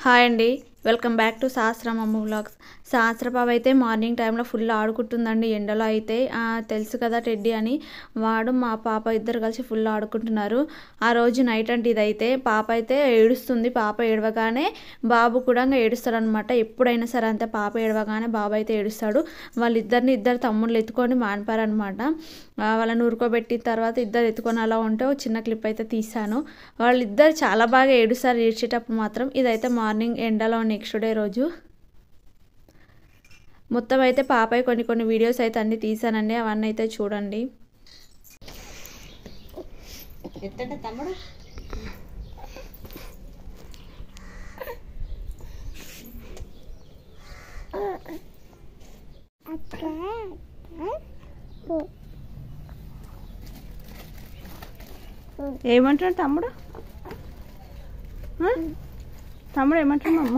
Hi అండి welcome back to సహస్రం అమ్మ వ్లాగ్స్ సహస్రబాబు అయితే మార్నింగ్ టైంలో ఫుల్ ఆడుకుంటుందండి ఎండలో అయితే ఆ, తెలుసు కదా టెడ్డీ అని వాడు మా పాప ఇద్దరు కలిసి ఫుల్ ఆడుకుంటున్నారు ఆ రోజు నైట్ అంటే ఇదైతే పాప అయితే ఏడుస్తుంది పాప ఏడవగానే బాబు కూడా ఏడుస్తాడు అనమాట ఎప్పుడైనా సరే అంతే పాప ఏడవగానే బాబు అయితే ఏడుస్తాడు వాళ్ళిద్దరిని ఇద్దరు తమ్ముళ్ళు ఎత్తుకొని మానిపారనమాట వాళ్ళని ఊరుకోబెట్టిన తర్వాత ఇద్దరు ఎత్తుకొని అలా ఉంటే ఒక చిన్న క్లిప్ అయితే తీసాను వాళ్ళిద్దరు చాలా బాగా ఏడుస్తారు ఏడ్చేటప్పుడు మాత్రం ఇదైతే మార్నింగ్ ఎండలో నెక్స్ట్ డే రోజు మొత్తం అయితే పాపయ్య కొన్ని కొన్ని వీడియోస్ అయితే అన్ని తీసానండి అవన్నీ అయితే చూడండి ఎత్తంటే తమ్ముడు ఏమంటాడు తమ్ముడు ఆ? తమ్ముడు ఏమంటాడు అమ్మ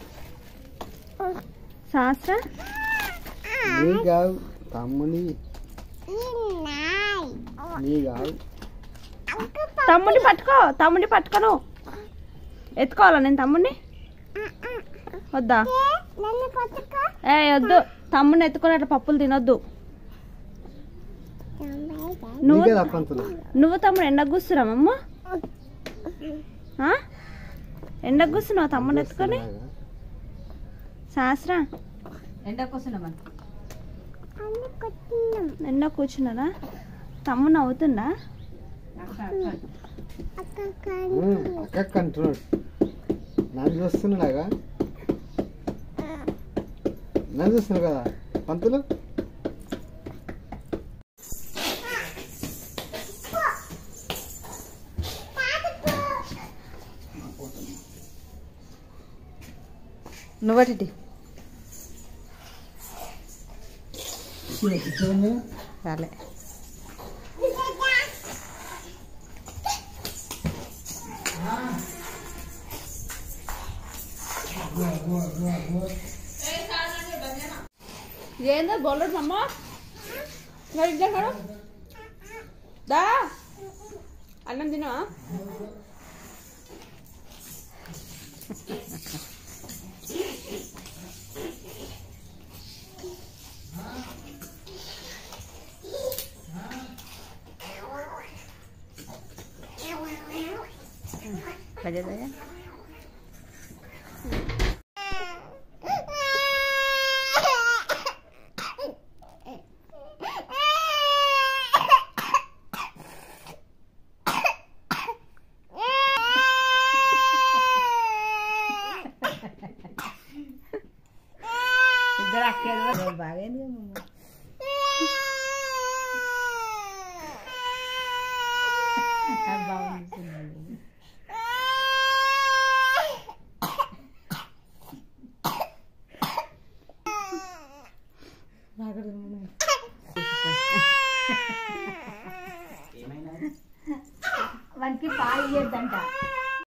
శాస్త్ర నీ కాదు తమ్ముని నీ కాదు తమ్ముడిని పట్టుకో తమ్ముడిని పట్టుకోను ఎత్తుకోవాలా నేను తమ్ముడిని వద్దా ఏ వద్దు తమ్ముడిని ఎత్తుకొని అట్లా పప్పులు తినొద్దు నువ్వు నీకే తప్పంతులు నువ్వు తమ్ముడు ఎండకు కూస్తున్నావమ్మ ఎండకు కూస్తున్నావు తమ్ముడిని ఎత్తుకొని శాస్త్ర ఎండకు వస్తున్నామా ఎండ కూర్చున్నారా తమ్ముడు నవ్వుతుందా అక్క అంటున్నాడు నన్ను చూస్తున్నాడుగా నన్ను చూస్తున్నావు కదా పంతులు నువ్వటి రాలే ఏందో బొల్లడు అమ్మ మరి ఇద్దరు మేడం దా అన్నం తినవా పడేదయ్యా ఇద్దరు అక్క బాగైంది బాగుంది వానికి పాలు ఇయ్యొద్దంట